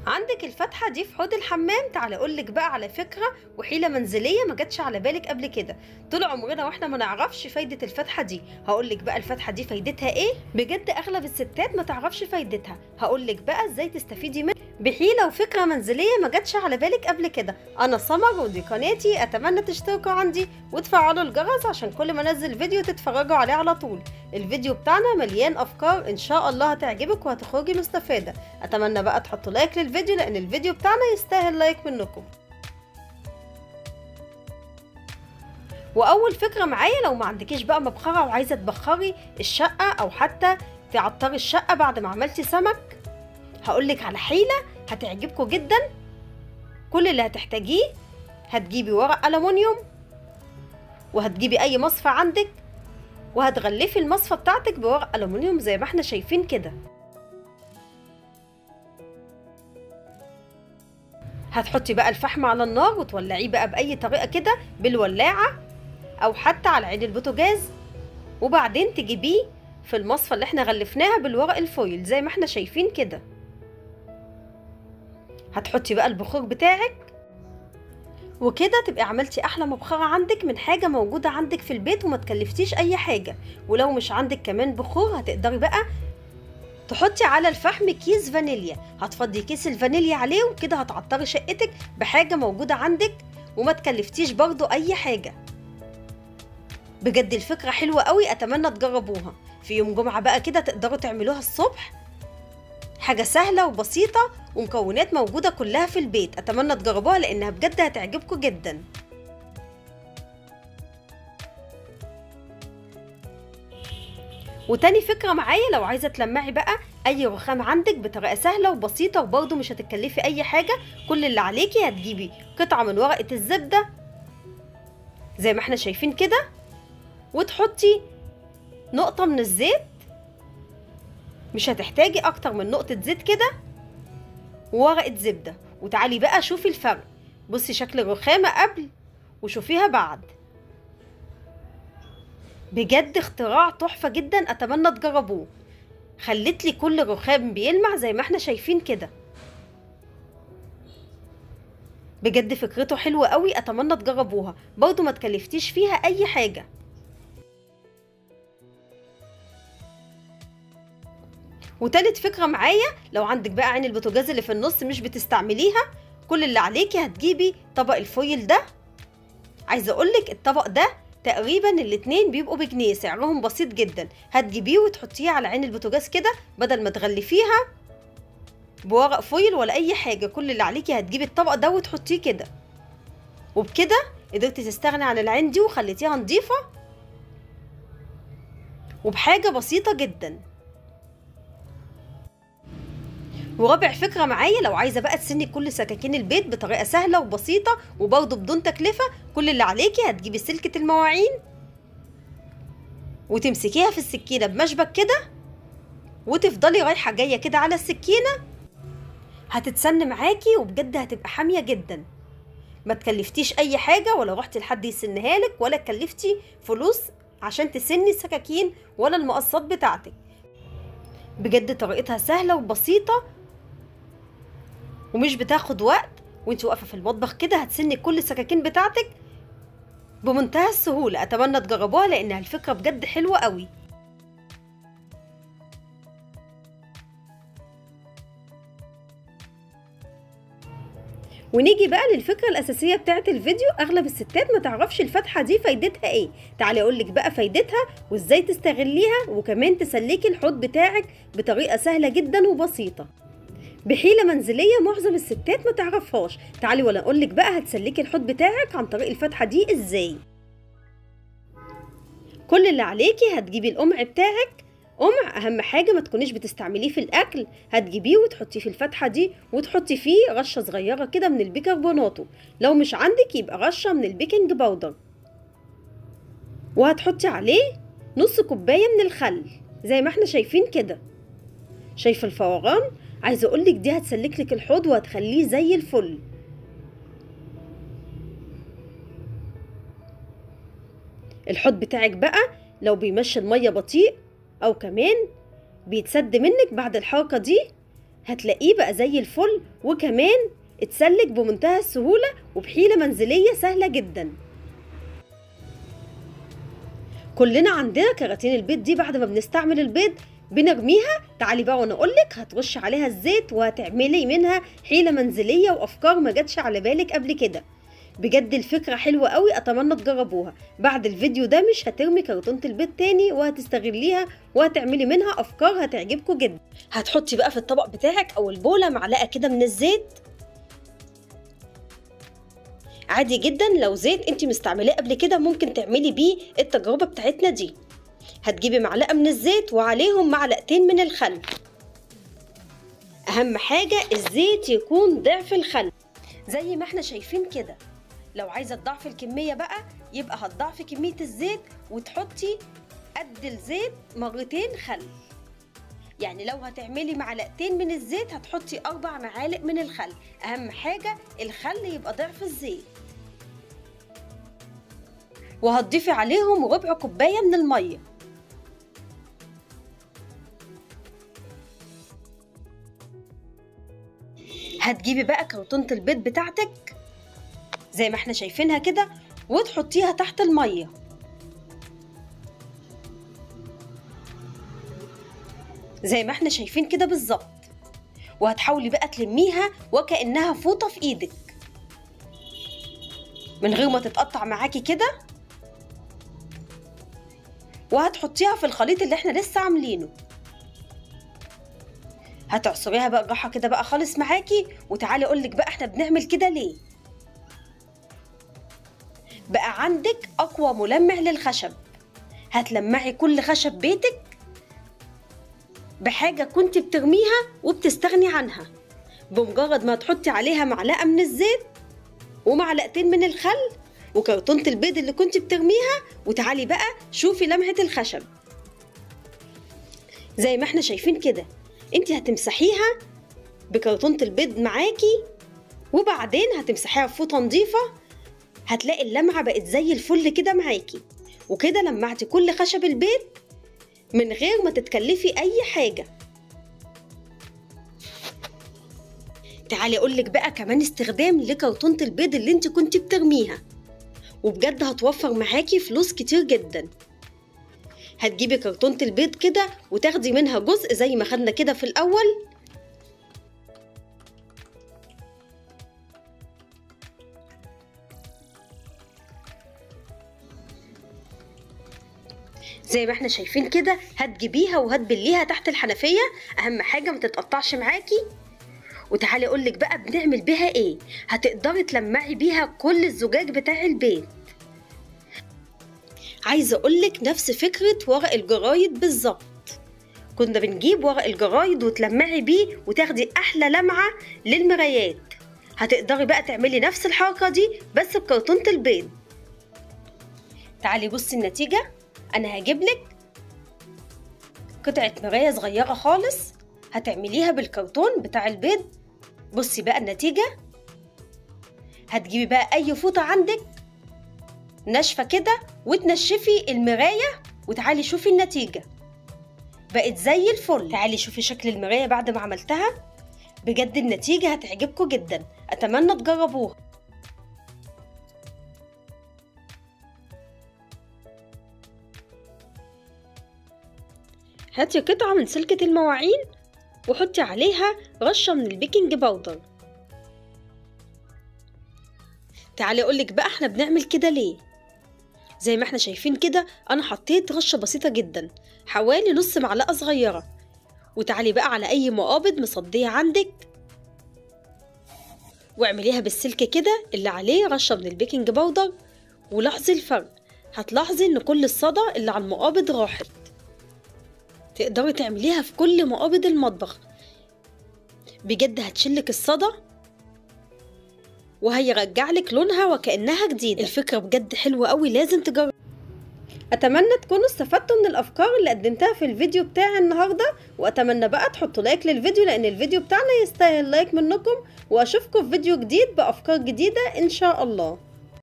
عندك الفتحة دي في حوض الحمام تعالى اقولك بقى على فكرة وحيلة منزلية ما جاتش على بالك قبل كده طول عمرنا واحنا ما نعرفش فايدة الفتحة دي هقولك بقى الفتحة دي فايدتها ايه بجد اغلب الستات ما تعرفش فايدتها هقولك بقى ازاي تستفيدي منها بحيلة وفكرة منزلية ما جاتش على بالك قبل كده انا سمر ودي قناتي اتمنى تشتركوا عندي وتفعلوا الجرس عشان كل ما انزل فيديو تتفرجوا عليه على طول الفيديو بتاعنا مليان افكار ان شاء الله هتعجبك وهتخرجي مستفادة اتمنى بقى تحطوا لايك للفيديو لان الفيديو بتاعنا يستاهل لايك منكم واول فكره معايا لو ما عندكيش بقى مبخره وعايزه تبخري الشقه او حتى تعطري الشقه بعد ما عملتي سمك هقولك على حيله هتعجبكم جدا كل اللي هتحتاجيه هتجيبي ورق ألمونيوم وهتجيبي أي مصفى عندك وهتغلفي المصفى بتاعتك بورق ألمونيوم زي ما احنا شايفين كده هتحطي بقى الفحم على النار وتولعيه بقى بأي طريقة كده بالولاعة أو حتى على عين البوتاجاز وبعدين تجيبيه في المصفى اللي احنا غلفناها بالورق الفويل زي ما احنا شايفين كده هتحطي بقى البخور بتاعك وكده تبقي عملتي احلى مبخره عندك من حاجه موجوده عندك في البيت وما تكلفتيش اي حاجه ولو مش عندك كمان بخور هتقدري بقى تحطي على الفحم كيس فانيليا هتفضي كيس الفانيليا عليه وكده هتعطري شقتك بحاجه موجوده عندك وما تكلفتيش برضو اي حاجه بجد الفكره حلوه قوي اتمنى تجربوها في يوم جمعه بقى كده تقدروا تعملوها الصبح حاجة سهلة وبسيطة ومكونات موجودة كلها في البيت أتمنى تجربوها لأنها بجد هتعجبكم جدا وتاني فكرة معايا لو عايزة تلمعي بقى أي رخام عندك بطريقة سهلة وبسيطة وبرضه مش هتكلفي أي حاجة كل اللي عليكي هتجيبي قطعة من ورقة الزبدة زي ما احنا شايفين كده وتحطي نقطة من الزيت مش هتحتاجي اكتر من نقطة زيت كده وورقة زبدة وتعالي بقى شوفي الفرق بصي شكل الرخامة قبل وشوفيها بعد بجد اختراع تحفة جدا اتمنى تجربوه خلت لي كل رخام بيلمع زي ما احنا شايفين كده بجد فكرته حلوة قوي اتمنى تجربوها برضو ما تكلفتيش فيها اي حاجة وتالت فكرة معايا لو عندك بقى عين البوتاجاز اللي في النص مش بتستعمليها كل اللي عليكي هتجيبي طبق الفويل ده عايزة اقولك الطبق ده تقريبا الاتنين بيبقوا بجنيه سعرهم بسيط جدا هتجيبيه وتحطيه على عين البوتاجاز كده بدل ما تغلفيها بورق فويل ولا اي حاجة كل اللي عليكي هتجيبي الطبق ده وتحطيه كده وبكده قدرتي تستغني عن العين دي وخليتيها نظيفة وبحاجة بسيطة جدا ورابع فكرة معايا لو عايزة بقى تسني كل سكاكين البيت بطريقة سهلة وبسيطة وبرضه بدون تكلفة كل اللي عليكي هتجيبي سلكة المواعين وتمسكيها في السكينة بمشبك كده وتفضلي رايحة جاية كده على السكينة هتتسن معاكي وبجد هتبقى حامية جدا ما تكلفتيش اي حاجة ولا رحتي لحد يسنها لك ولا تكلفتي فلوس عشان تسني السكاكين ولا المقصات بتاعتك بجد طريقتها سهلة وبسيطة ومش بتاخد وقت وانت واقفه في المطبخ كده هتسني كل السكاكين بتاعتك بمنتهى السهوله اتمنى تجربوها لانها الفكره بجد حلوه قوي ونيجي بقى للفكره الاساسيه بتاعه الفيديو اغلب الستات ما تعرفش الفتحه دي فايدتها ايه تعالي اقول لك بقى فايدتها وازاي تستغليها وكمان تسلكي الحوض بتاعك بطريقه سهله جدا وبسيطه بحيلة منزلية معظم الستات ما تعرفهاش تعالي ولا اقولك بقى هتسلكي الحوض بتاعك عن طريق الفتحة دي ازاي كل اللي عليكي هتجيبي القمع بتاعك قمع اهم حاجة ما تكونيش بتستعمليه في الاكل هتجيبيه وتحطيه في الفتحة دي وتحطي فيه رشة صغيرة كده من البيكربوناتو لو مش عندك يبقى رشة من البيكنج باودر وهتحطي عليه نص كوباية من الخل زي ما احنا شايفين كده شايفة الفوران عايزه اقولك دي هتسلك لك الحوض وهتخليه زي الفل الحوض بتاعك بقى لو بيمشي الميه بطيء او كمان بيتسد منك بعد الحركه دي هتلاقيه بقى زي الفل وكمان اتسلك بمنتهى السهولة وبحيلة منزلية سهلة جدا كلنا عندنا كراتين البيض دي بعد ما بنستعمل البيض بنرميها تعالي بقى وانا اقولك هترش عليها الزيت وهتعملي منها حيلة منزلية وافكار ما جاتش على بالك قبل كده بجد الفكرة حلوة قوي اتمنى تجربوها بعد الفيديو ده مش هترمي كرتونة البيض تاني وهتستغليها وهتعملي منها افكار هتعجبكم جدا هتحطي بقى في الطبق بتاعك او البولة معلقة كده من الزيت عادي جدا لو زيت انت مستعملاه قبل كده ممكن تعملي بيه التجربة بتاعتنا دي هتجيبي معلقة من الزيت وعليهم معلقتين من الخل اهم حاجة الزيت يكون ضعف الخل زي ما احنا شايفين كده لو عايزة تضعفي الكمية بقى يبقى هتضعفي كمية الزيت وتحطي قد الزيت مرتين خل يعني لو هتعملي معلقتين من الزيت هتحطي أربع معالق من الخل أهم حاجة الخل يبقى ضعف الزيت وهتضيفي عليهم ربع كوباية من المية هتجيبي بقى كرتونة البيض بتاعتك زي ما احنا شايفينها كده وتحطيها تحت المية زي ما احنا شايفين كده بالظبط وهتحاولي بقى تلميها وكأنها فوطة في ايدك من غير ما تتقطع معاكي كده وهتحطيها في الخليط اللي احنا لسه عاملينه هتعصريها بقى جراحه كده بقى خالص معاكي وتعالي اقولك بقى احنا بنعمل كده ليه بقى عندك اقوى ملمع للخشب هتلمعي كل خشب بيتك بحاجة كنت بترميها وبتستغني عنها بمجرد ما تحطي عليها معلقة من الزيت ومعلقتين من الخل وكرتونة البيض اللي كنت بترميها وتعالي بقى شوفي لمعة الخشب زي ما احنا شايفين كده انت هتمسحيها بكرتونة البيض معاكي وبعدين هتمسحيها بفوطة نظيفة هتلاقي اللمعة بقت زي الفل كده معاكي وكده لمعتي كل خشب البيت من غير ما تتكلفي اي حاجة تعالي اقولك بقى كمان استخدام لكرتونة البيض اللي انت كنت بترميها وبجد هتوفر معاكي فلوس كتير جدا هتجيبي كرتونة البيض كده وتاخدي منها جزء زي ما خدنا كده في الأول زي ما احنا شايفين كده هتجيبيها وهتبليها تحت الحنفية أهم حاجة ما تتقطعش معاكي وتعالي أقولك بقى بنعمل بيها ايه هتقدري تلمعي بيها كل الزجاج بتاع البيت عايزة أقولك نفس فكرة ورق الجرايد بالظبط كنا بنجيب ورق الجرايد وتلمعي بيه وتاخدي أحلى لمعة للمرايات هتقدري بقى تعملي نفس الحركة دي بس بكرتونة البيض تعالي بصي النتيجة أنا هجيبلك قطعة مراية صغيرة خالص هتعمليها بالكرتون بتاع البيض بصي بقى النتيجة هتجيبي بقى أي فوطة عندك ناشفة كده وتنشفي المراية وتعالي شوفي النتيجة بقت زي الفل تعالي شوفي شكل المراية بعد ما عملتها بجد النتيجة هتعجبكم جدا أتمنى تجربوها هاتي قطعة من سلكة المواعين وحطي عليها رشة من البيكنج باودر تعالي اقولك بقى احنا بنعمل كده ليه زي ما احنا شايفين كده انا حطيت رشة بسيطة جدا حوالي نص معلقة صغيرة وتعالي بقى على اي مقابض مصدية عندك واعمليها بالسلك كده اللي عليه رشة من البيكنج باودر ولاحظي الفرق هتلاحظي ان كل الصدى اللي على المقابض راحت تقدري تعمليها في كل مقابض المطبخ بجد هتشلك الصدى وهيرجع لك لونها وكأنها جديدة الفكرة بجد حلوة قوي لازم تجربي اتمنى تكونوا استفدتوا من الافكار اللي قدمتها في الفيديو بتاعي النهارده واتمنى بقى تحطوا لايك للفيديو لان الفيديو بتاعنا يستاهل لايك منكم واشوفكم في فيديو جديد بافكار جديده ان شاء الله